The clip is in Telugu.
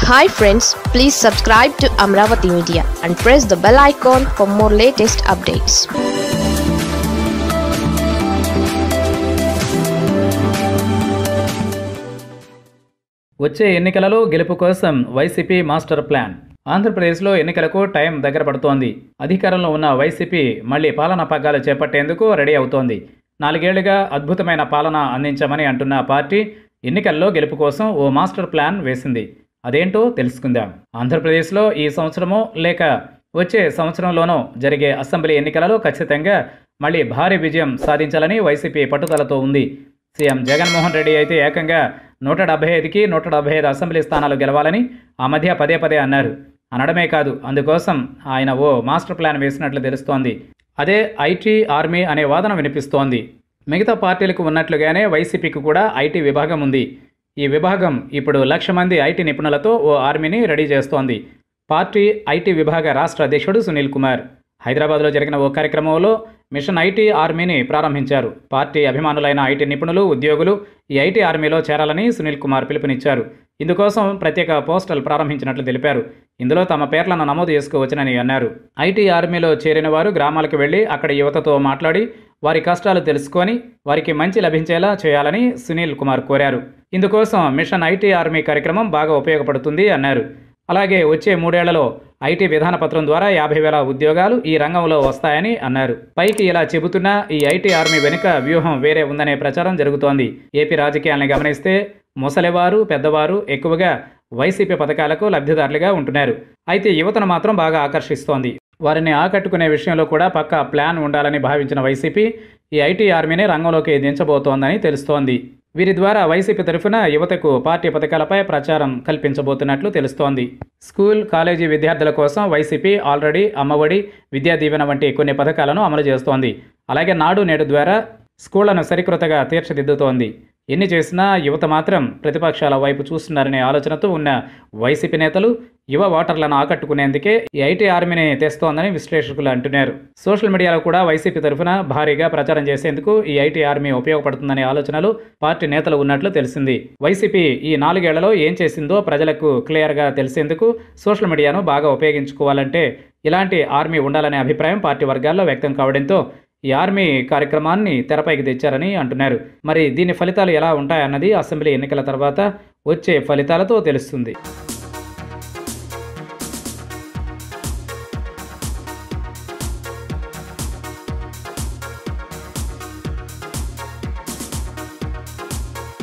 hi friends please subscribe to Amaravati media and press the bell icon for more latest updates వచ్చే ఎన్నికలలో గెలుపు కోసం వైసీపీ మాస్టర్ ప్లాన్ ఆంధ్రప్రదేశ్లో ఎన్నికలకు టైం దగ్గర పడుతోంది అధికారంలో ఉన్న వైసీపీ మళ్ళీ పాలనా పగ్గాలు చేపట్టేందుకు రెడీ అవుతోంది నాలుగేళ్లుగా అద్భుతమైన పాలన అందించామని అంటున్న పార్టీ ఎన్నికల్లో గెలుపు కోసం ఓ మాస్టర్ ప్లాన్ వేసింది అదేంటో తెలుసుకుందాం ఆంధ్రప్రదేశ్లో ఈ సంవత్సరమో లేక వచ్చే సంవత్సరంలోనో జరిగే అసెంబ్లీ ఎన్నికలలో ఖచ్చితంగా మళ్ళీ భారీ విజయం సాధించాలని వైసీపీ పట్టుదలతో ఉంది సీఎం జగన్మోహన్ రెడ్డి అయితే ఏకంగా నూట డెబ్బై ఐదుకి నూట డెబ్బై ఐదు అసెంబ్లీ స్థానాలు గెలవాలని ఆ మధ్య పదే పదే అన్నారు అనడమే కాదు అందుకోసం ఆయన ఓ మాస్టర్ ప్లాన్ వేసినట్లు తెలుస్తోంది అదే ఐటీ ఆర్మీ అనే వాదన వినిపిస్తోంది మిగతా పార్టీలకు ఉన్నట్లుగానే వైసీపీకి కూడా ఐటీ విభాగం ఉంది ఈ విభాగం ఇప్పుడు లక్ష మంది ఐటీ నిపుణులతో ఓ ఆర్మీని రెడీ చేస్తోంది పార్టీ ఐటీ విభాగ రాష్ట్ర అధ్యక్షుడు సునీల్ కుమార్ హైదరాబాద్లో జరిగిన ఓ కార్యక్రమంలో మిషన్ ఐటీ ఆర్మీని ప్రారంభించారు పార్టీ అభిమానులైన ఐటీ నిపుణులు ఉద్యోగులు ఈ ఐటీ ఆర్మీలో చేరాలని సునీల్ కుమార్ పిలుపునిచ్చారు ఇందుకోసం ప్రత్యేక పోస్టల్ ప్రారంభించినట్లు తెలిపారు ఇందులో తమ పేర్లను నమోదు చేసుకోవచ్చునని అన్నారు ఐటీ ఆర్మీలో చేరిన వారు గ్రామాలకు వెళ్లి అక్కడ యువతతో మాట్లాడి వారి కష్టాలు తెలుసుకొని వారికి మంచి లభించేలా చేయాలని సునీల్ కుమార్ కోరారు ఇందుకోసం మిషన్ ఐటీ ఆర్మీ కార్యక్రమం బాగా ఉపయోగపడుతుంది అన్నారు అలాగే వచ్చే మూడేళ్లలో ఐటీ విధాన పత్రం ద్వారా యాభై వేల ఉద్యోగాలు ఈ రంగంలో వస్తాయని అన్నారు పైకి ఇలా చెబుతున్నా ఈ ఐటీ ఆర్మీ వెనుక వ్యూహం వేరే ఉందనే ప్రచారం జరుగుతోంది ఏపీ రాజకీయాలను గమనిస్తే ముసలివారు పెద్దవారు ఎక్కువగా వైసీపీ పథకాలకు లబ్ధిదారులుగా ఉంటున్నారు అయితే యువతను మాత్రం బాగా ఆకర్షిస్తోంది వారిని ఆకట్టుకునే విషయంలో కూడా పక్కా ప్లాన్ ఉండాలని భావించిన వైసీపీ ఈ ఐటీ ఆర్మీని రంగంలోకి దించబోతోందని తెలుస్తోంది వీరి ద్వారా వైసీపీ తరఫున యువతకు పార్టీ పథకాలపై ప్రచారం కల్పించబోతున్నట్లు తెలుస్తోంది స్కూల్ కాలేజీ విద్యార్థుల కోసం వైసీపీ ఆల్రెడీ అమ్మఒడి విద్యా దీవెన వంటి కొన్ని పథకాలను అమలు చేస్తోంది అలాగే నాడు నేడు ద్వారా స్కూళ్లను సరికొత్తగా తీర్చిదిద్దుతోంది ఎన్ని చేసినా యువత మాత్రం ప్రతిపక్షాల వైపు చూస్తున్నారనే ఆలోచనతో ఉన్న వైసీపీ నేతలు యువ ఓటర్లను ఆకట్టుకునేందుకే ఈ ఐటీ ఆర్మీని తెస్తోందని విశ్లేషకులు అంటున్నారు సోషల్ మీడియాలో కూడా వైసీపీ తరఫున భారీగా ప్రచారం చేసేందుకు ఈ ఐటీ ఆర్మీ ఉపయోగపడుతుందనే ఆలోచనలు పార్టీ నేతలు ఉన్నట్లు తెలిసింది వైసీపీ ఈ నాలుగేళ్లలో ఏం చేసిందో ప్రజలకు క్లియర్గా తెలిసేందుకు సోషల్ మీడియాను బాగా ఉపయోగించుకోవాలంటే ఇలాంటి ఆర్మీ ఉండాలనే అభిప్రాయం పార్టీ వర్గాల్లో వ్యక్తం కావడంతో ఈ ఆర్మీ కార్యక్రమాన్ని తెరపైకి తెచ్చారని అంటున్నారు మరి దీని ఫలితాలు ఎలా ఉంటాయన్నది అసెంబ్లీ ఎన్నికల తర్వాత వచ్చే ఫలితాలతో తెలుస్తుంది